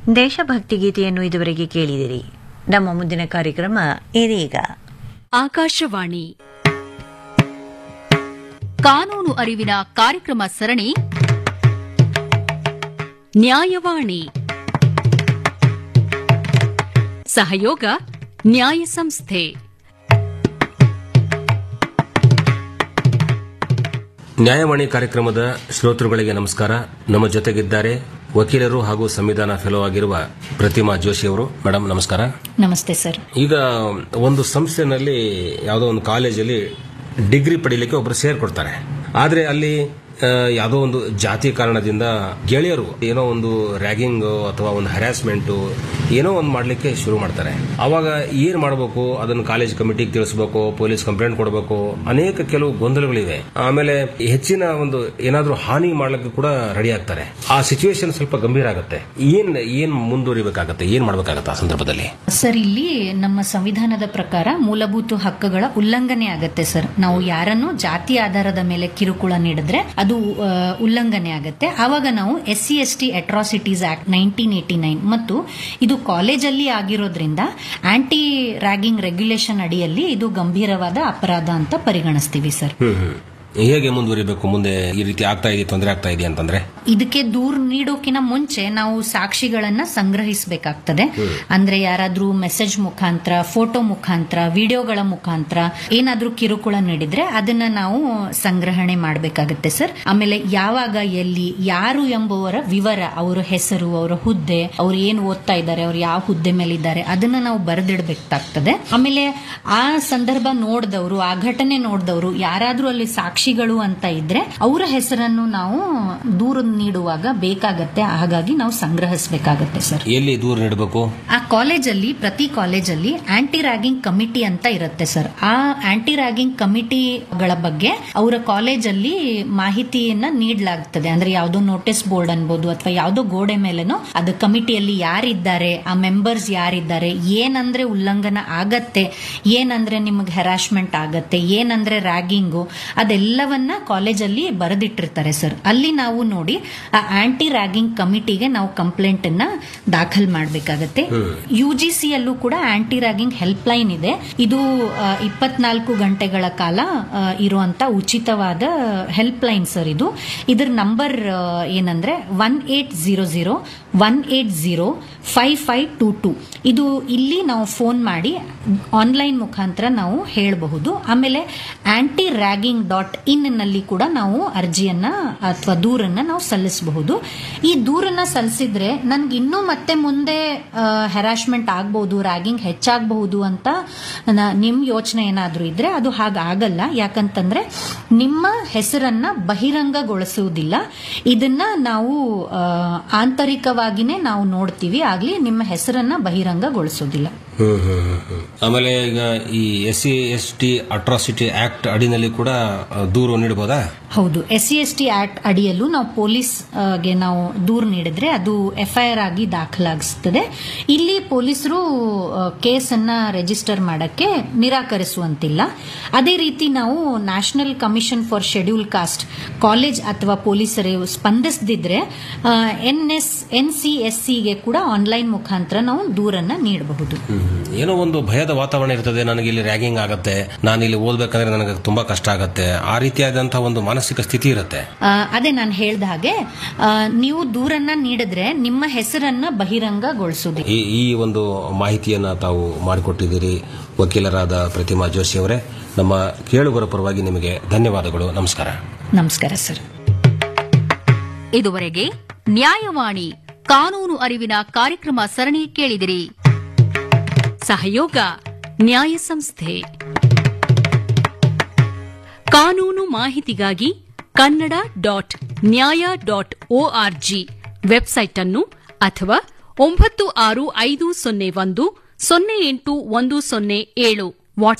ದೇಶಭಕ್ತಿ ಗೀತೆಯನ್ನು ಇದುವರೆಗೆ ಕೇಳಿದಿರಿ ನಮ್ಮ ಮುಂದಿನ ಕಾರ್ಯಕ್ರಮ ಇದೀಗ ಆಕಾಶವಾಣಿ ಕಾನೂನು ಅರಿವಿನ ಕಾರ್ಯಕ್ರಮ ಸರಣಿ ನ್ಯಾಯವಾಣಿ ಸಹಯೋಗ ನ್ಯಾಯ ಸಂಸ್ಥೆ ನ್ಯಾಯವಾಣಿ ಕಾರ್ಯಕ್ರಮದ ಶ್ರೋತೃಗಳಿಗೆ ನಮಸ್ಕಾರ ನಮ್ಮ ಜೊತೆಗಿದ್ದಾರೆ ವಕೀಲರು ಹಾಗೂ ಸಂವಿಧಾನ ಫೆಲೋ ಆಗಿರುವ ಪ್ರತಿಮಾ ಜೋಶಿ ಅವರು ಮೇಡಮ್ ನಮಸ್ಕಾರ ನಮಸ್ತೆ ಸರ್ ಈಗ ಒಂದು ಸಂಸ್ಥೆನಲ್ಲಿ ಯಾವುದೋ ಒಂದು ಕಾಲೇಜಲ್ಲಿ ಡಿಗ್ರಿ ಪಡೀಲಿಕ್ಕೆ ಒಬ್ಬರು ಸೇರ್ಕೊಡ್ತಾರೆ ಆದ್ರೆ ಅಲ್ಲಿ ಆ, ಯಾವುದೋ ಒಂದು ಜಾತಿ ಕಾರಣದಿಂದ ಗೆಳೆಯರು ಏನೋ ಒಂದು ರ್ಯಾಗಿಂಗ್ ಅಥವಾ ಒಂದು ಹರಾಸ್ಮೆಂಟ್ ಏನೋ ಒಂದು ಮಾಡ್ಲಿಕ್ಕೆ ಶುರು ಮಾಡ್ತಾರೆ ಅವಾಗ ಏನ್ ಮಾಡಬೇಕು ಅದನ್ನು ಕಾಲೇಜ್ ಕಮಿಟಿಗೆ ತಿಳಿಸಬೇಕು ಪೊಲೀಸ್ ಕಂಪ್ಲೇಂಟ್ ಕೊಡಬೇಕು ಅನೇಕ ಕೆಲವು ಗೊಂದಲಗಳಿವೆ ಆಮೇಲೆ ಹೆಚ್ಚಿನ ಒಂದು ಏನಾದ್ರೂ ಹಾನಿ ಮಾಡ್ಲಿಕ್ಕೆ ಕೂಡ ರೆಡಿ ಆಗ್ತಾರೆ ಆ ಸಿಚುವೇಶನ್ ಸ್ವಲ್ಪ ಗಂಭೀರ ಆಗುತ್ತೆ ಏನ್ ಏನ್ ಮುಂದುವರಿಬೇಕಾಗತ್ತೆ ಏನ್ ಮಾಡ್ಬೇಕಾಗತ್ತೆ ಆ ಸಂದರ್ಭದಲ್ಲಿ ಸರ್ ಇಲ್ಲಿ ನಮ್ಮ ಸಂವಿಧಾನದ ಪ್ರಕಾರ ಮೂಲಭೂತ ಹಕ್ಕುಗಳ ಉಲ್ಲಂಘನೆ ಆಗತ್ತೆ ಸರ್ ನಾವು ಯಾರನ್ನು ಜಾತಿ ಆಧಾರದ ಮೇಲೆ ಕಿರುಕುಳ ನೀಡಿದ್ರೆ ಅದು ಆ, ಉಲ್ಲಂಘನೆ ಆಗತ್ತೆ ಆವಾಗ ನಾವು S C S T atrocities act nineteen eighty nine ಮತ್ತು ಇದು ಕಾಲೇಜಲ್ಲಿ ಆಗಿರೋದ್ರಿಂದ ಆಂಟಿ ರ್ಯಾಗಿಂಗ್ ರೆಗ್ಯುಲೇಷನ್ ಅಡಿಯಲ್ಲಿ ಇದು ಗಂಭೀರವಾದ ಅಪರಾಧ ಅಂತ ಪರಿಗಣಿಸ್ತೀವಿ ಸರ್ ಹ್ಮ್ ಹ್ಮ್ ಹೇಗೆ ಮುಂದುವರಿಬೇಕು ಮುಂದೆ ಈ ರೀತಿ ಆಗ್ತಾ ಇದೆ ತೊಂದರೆ ಆಗ್ತಾ ಇದೆ ಅಂತಂದ್ರೆ ಇದಕ್ಕೆ ದೂರು ನೀಡೋಕಿನ ಮುಂಚೆ ನಾವು ಸಾಕ್ಷಿಗಳನ್ನ ಸಂಗ್ರಹಿಸಬೇಕಾಗ್ತದೆ ಅಂದ್ರೆ ಯಾರಾದ್ರೂ ಮೆಸೇಜ್ ಮುಖಾಂತರ ಫೋಟೋ ಮುಖಾಂತರ ವಿಡಿಯೋಗಳ ಮುಖಾಂತರ ಏನಾದ್ರೂ ಕಿರುಕುಳ ನೀಡಿದ್ರೆ ಅದನ್ನ ನಾವು ಸಂಗ್ರಹಣೆ ಮಾಡಬೇಕಾಗುತ್ತೆ ಸರ್ ಆಮೇಲೆ ಯಾವಾಗ ಎಲ್ಲಿ ಯಾರು ಎಂಬುವರ ವಿವರ ಅವರ ಹೆಸರು ಅವರ ಹುದ್ದೆ ಅವ್ರು ಏನು ಓದ್ತಾ ಇದ್ದಾರೆ ಅವ್ರು ಯಾವ ಹುದ್ದೆ ಮೇಲೆ ಇದ್ದಾರೆ ಅದನ್ನ ನಾವು ಬರೆದಿಡಬೇಕಾಗ್ತದೆ ಆಮೇಲೆ ಆ ಸಂದರ್ಭ ನೋಡಿದವರು ಆ ಘಟನೆ ನೋಡಿದವರು ಯಾರಾದ್ರೂ ಅಲ್ಲಿ ಸಾಕ್ಷಿಗಳು ಅಂತ ಇದ್ರೆ ಅವರ ಹೆಸರನ್ನು ನಾವು ದೂರು ನೀಡುವಾಗ ಬೇಕಾಗತ್ತೆ ಹಾಗಾಗಿ ನಾವು ಸಂಗ್ರಹಿಸಬೇಕಾಗತ್ತೆ ಸರ್ ಎಲ್ಲಿ ದೂರ ನೀಡಬೇಕು ಆ ಕಾಲೇಜಲ್ಲಿ ಪ್ರತಿ ಕಾಲೇಜಲ್ಲಿ ಆಂಟಿ ರ್ಯಾಗಿಂಗ್ ಕಮಿಟಿ ಅಂತ ಇರುತ್ತೆ ಸರ್ ಆ ಆಂಟಿ ರ್ಯಾಗಿಂಗ್ ಕಮಿಟಿಗಳ ಬಗ್ಗೆ ಅವರ ಕಾಲೇಜಲ್ಲಿ ಮಾಹಿತಿಯನ್ನ ನೀಡಲಾಗ್ತದೆ ಅಂದ್ರೆ ಯಾವ್ದೋ ನೋಟಿಸ್ ಬೋರ್ಡ್ ಅನ್ಬೋದು ಅಥವಾ ಯಾವ್ದೋ ಗೋಡೆ ಮೇಲೆನೋ ಅದು ಕಮಿಟಿಯಲ್ಲಿ ಯಾರಿದ್ದಾರೆ ಆ ಮೆಂಬರ್ಸ್ ಯಾರಿದ್ದಾರೆ ಏನಂದ್ರೆ ಉಲ್ಲಂಘನ ಆಗತ್ತೆ ಏನಂದ್ರೆ ನಿಮಗೆ ಹೆರಾಸ್ಮೆಂಟ್ ಆಗತ್ತೆ ಏನಂದ್ರೆ ರ್ಯಾಗಿಂಗು ಅದೆಲ್ಲವನ್ನ ಕಾಲೇಜಲ್ಲಿ ಬರೆದಿಟ್ಟಿರ್ತಾರೆ ಸರ್ ಅಲ್ಲಿ ನಾವು ನೋಡಿ ಆ ಆಂಟಿ ರ್ಯಾಗಿಂಗ್ ಕಮಿಟಿಗೆ ನಾವು ಕಂಪ್ಲೇಂಟ್ ಅನ್ನ ದಾಖಲ್ ಮಾಡಬೇಕಾಗತ್ತೆ ಯು ಜಿ ಸಿ ಅಲ್ಲೂ ಕೂಡ ಆಂಟಿ ರ್ಯಾಗಿಂಗ್ ಹೆಲ್ಪ್ ಲೈನ್ ಇದೆ ಇದು ಆ, ಇಪ್ಪತ್ನಾಲ್ಕು ಗಂಟೆಗಳ ಕಾಲ ಆ, ಇರುವಂತ ಉಚಿತವಾದ ಹೆಲ್ಪ್ ಲೈನ್ ಸರ್ ಇದು ಇದ್ರ ನಂಬರ್ ಏನಂದ್ರೆ one eight zero zero one eight zero five five two two ಇದು ಇಲ್ಲಿ ನಾವು ಫೋನ್ ಮಾಡಿ ಆನ್ಲೈನ್ ಮುಖಾಂತರ ನಾವು ಹೇಳಬಹುದು ಆಮೇಲೆ ಆಂಟಿ ರ್ಯಾಗಿಂಗ್ ಡಾಟ್ ಇನ್ ನಲ್ಲಿ ಕೂಡ ನಾವು ಅರ್ಜಿಯನ್ನ ಅಥವಾ ದೂರನ್ನ ನಾವು ಸಲ್ಲಿಸಬಹುದು ಈ ದೂರನ್ನ ಸಲ್ಲಿಸಿದ್ರೆ ನನ್ಗೆ ಇನ್ನೂ ಮತ್ತೆ ಮುಂದೆ ಹೆರಾಸ್ಮೆಂಟ್ ಆಗ್ಬಹುದು ರ್ಯಾಗಿಂಗ್ ಹೆಚ್ಚಾಗಬಹುದು ಅಂತ ನ- ನಿಮ್ ಯೋಚನೆ ಏನಾದ್ರೂ ಇದ್ರೆ ಅದು ಹಾಗಾಗಲ್ಲ ಯಾಕಂತಂದ್ರೆ ನಿಮ್ಮ ಹೆಸರನ್ನ ಬಹಿರಂಗಗೊಳಿಸುವುದಿಲ್ಲ ಇದನ್ನ ನಾವು ಆ, ಆಂತರಿಕವಾಗಿನೇ ನಾವು ನೋಡ್ತೀವಿ ಆಗ್ಲಿ ನಿಮ್ಮ ಹೆಸರನ್ನ ಬಹಿರಂಗಗೊಳಿಸೋದಿಲ್ಲ ಹ್ಮ್ ಹ್ಮ್ ಹ್ಮ್ ಹ್ಮ್. ಆಮೇಲೆ ಈಗ ಈ S C S T atrocity act ಅಡಿನಲ್ಲಿ ಕೂಡ ಆ, ದೂರು ನೀಡಬಹುದಾ ಹೌದು S C S T act ಅಡಿಯಲ್ಲೂ ನಾವು ಪೊಲೀಸ್ ಆ, ಗೆ ನಾವು ದೂರು ನೀಡಿದ್ರೆ ಅದು ಎಫ್ಐಆರ್ ಆಗಿ ದಾಖಲಾಗಿಸ್ತದೆ ಇಲ್ಲಿ ಪೊಲೀಸರು ಕೇಸನ್ನ ರಿಜಿಸ್ಟರ್ ಮಾಡಕ್ಕೆ ನಿರಾಕರಿಸುವಂತಿಲ್ಲ ಅದೇ ರೀತಿ ನಾವು national commission for schedule caste college ಅಥವಾ ಪೊಲೀಸರು ಸ್ಪಂದಿಸದಿದ್ರೆ N S N C S ಸಿಗೆ ಕೂಡ ಆನ್ಲೈನ್ ಮುಖಾಂತರ ನಾವು ದೂರನ್ನ ನೀಡಬಹುದು ಹ್ಮ್. ಏನೋ ಒಂದು ಭಯದ ವಾತಾವರಣ ಇರ್ತದೆ ನನಗೆ ಇಲ್ಲಿ ರ್ಯಾಗಿಂಗ್ ಆಗತ್ತೆ ನಾನು ಇಲ್ಲಿ ಓದ್ಬೇಕಂದ್ರೆ ನನಗೆ ತುಂಬಾ ಕಷ್ಟ ಆಗತ್ತೆ ಆ ರೀತಿಯಾದಂತಹ ಒಂದು ಮಾನಸಿಕ ಸ್ಥಿತಿ ಇರುತ್ತೆ ಆ, ಅದೇ ನಾನು ಹೇಳ್ದ ಹಾಗೆ ಆ, ನೀವು ದೂರನ್ನ ನೀಡಿದ್ರೆ ನಿಮ್ಮ ಹೆಸರನ್ನ ಬಹಿರಂಗಗೊಳಿಸುವುದಿಲ್ಲ ಈ ಈ ಒಂದು ಮಾಹಿತಿಯನ್ನ ತಾವು ಮಾಡಿಕೊಟ್ಟಿದ್ದೀರಿ ವಕೀಲರಾದ ಪ್ರತಿಮಾ ಜೋಶಿ ಅವರೇ ನಮ್ಮ ಕೇಳುಗರ ಪರವಾಗಿ ನಿಮಗೆ ಧನ್ಯವಾದಗಳು ನಮಸ್ಕಾರ ನಮಸ್ಕಾರ ಸರ್ ಇದುವರೆಗೆ ನ್ಯಾಯವಾಣಿ ಕಾನೂನು ಅರಿವಿನ ಕಾರ್ಯಕ್ರಮ ಸರಣಿ ಕೇಳಿದಿರಿ ಸಹಯೋಗ ನ್ಯಾಯ ಸಂಸ್ಥೆ ಕಾನೂನು ಮಾಹಿತಿಗಾಗಿ Kannada dot Nyaya dot ORG website ಅನ್ನು ಅಥವಾ ಒಂಬತ್ತು ಆರು ಐದು ಸೊನ್ನೆ ಒಂದು ಸೊನ್ನೆ ಎಂಟು ಒಂದು ಸೊನ್ನೆ ಏಳು